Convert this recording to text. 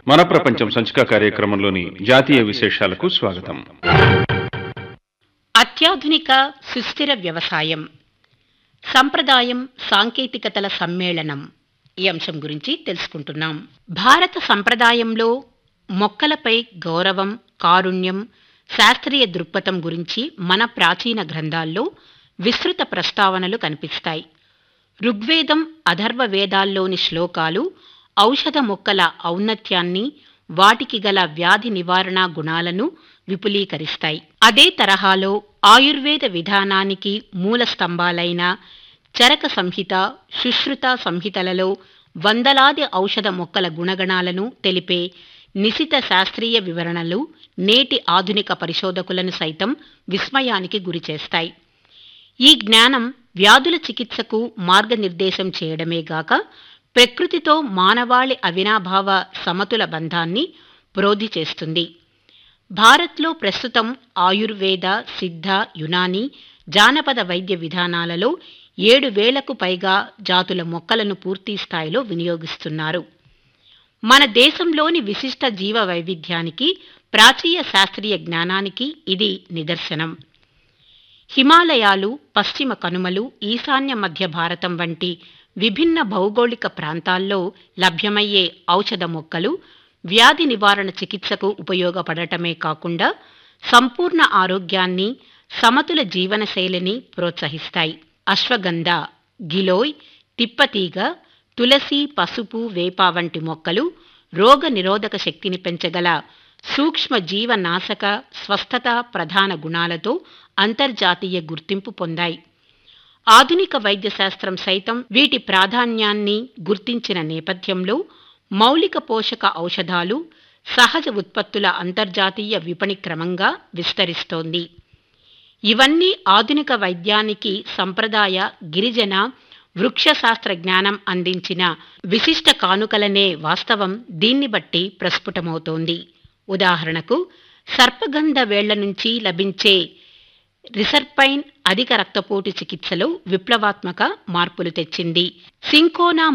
మన ప్రపంచం సంచిక కార్యక్రమంలోని జాతీయ విశేషాలకు స్వాగతం అత్యాధునిక సుస్థిర వ్యవసాయం సంప్రదాయం సాంకేతికతల సమ్మేళనం ఈ అంశం గురించి తెలుసుకుంటున్నాం భారత సంప్రదాయంలో మొక్కలపై గౌరవం కారుణ్యం శాస్త్రీయ దృక్పథం గురించి మన ప్రాచీన గ్రంథాల్లో విస్తృత ప్రస్తావనలు కనిపిస్తాయి ఋగ్వేదం అథర్వ వేదాల్లోని శ్లోకాలు ఔషధ మొక్కల ఔన్నత్యాన్ని వాటికి గల వ్యాధి నివారణ గుణాలను విపులీకరిస్తాయి అదే తరహాలో ఆయుర్వేద విధానానికి మూల స్తంభాలైన చరక సంహిత సుశ్రుత సంహితలలో వందలాది ఔషధ మొక్కల గుణగణాలను తెలిపే నిశిత శాస్త్రీయ వివరణలు నేటి ఆధునిక పరిశోధకులను సైతం విస్మయానికి గురిచేస్తాయి ఈ జ్ఞానం వ్యాధుల చికిత్సకు మార్గనిర్దేశం చేయడమే గాక ప్రకృతితో మానవాళి అవినాభావ సమతుల బంధాన్ని ప్రోధి చేస్తుంది భారత్లో ప్రస్తుతం ఆయుర్వేద సిద్ధ యునాని జానపద వైద్య విధానాలలో ఏడు వేలకు పైగా జాతుల మొక్కలను పూర్తి స్థాయిలో వినియోగిస్తున్నారు మన దేశంలోని విశిష్ట జీవ వైవిధ్యానికి ప్రాచీయ శాస్త్రీయ జ్ఞానానికి ఇది నిదర్శనం హిమాలయాలు పశ్చిమ కనుమలు ఈశాన్య మధ్య భారతం వంటి విభిన్న భౌగోళిక ప్రాంతాల్లో లభ్యమయ్యే ఔషధ మొక్కలు వ్యాధి నివారణ చికిత్సకు ఉపయోగపడటమే కాకుండా సంపూర్ణ ఆరోగ్యాన్ని సమతుల జీవనశైలిని ప్రోత్సహిస్తాయి అశ్వగంధ గిలోయ్ తిప్పతీగ తులసి పసుపు వేప వంటి మొక్కలు రోగ నిరోధక శక్తిని పెంచగల సూక్ష్మ జీవనాశక స్వస్థత ప్రధాన గుణాలతో అంతర్జాతీయ గుర్తింపు పొందాయి ఆధునిక వైద్యశాస్త్రం సైతం వీటి ప్రాధాన్యాన్ని గుర్తించిన నేపథ్యంలో మౌలిక పోషక ఔషధాలు సహజ ఉత్పత్తుల అంతర్జాతీయ విపణి క్రమంగా విస్తరిస్తోంది ఇవన్నీ ఆధునిక వైద్యానికి సంప్రదాయ గిరిజన వృక్షశాస్త్ర జ్ఞానం అందించిన విశిష్ట కానుకలనే వాస్తవం దీన్ని బట్టి ప్రస్ఫుటమవుతోంది ఉదాహరణకు సర్పగంధ వేళ్ల నుంచి లభించే రిసర్పైన్ అధిక రక్తపోటు చికిత్సలో విప్లవాత్మక మార్పులు తెచ్చింది సింకోనా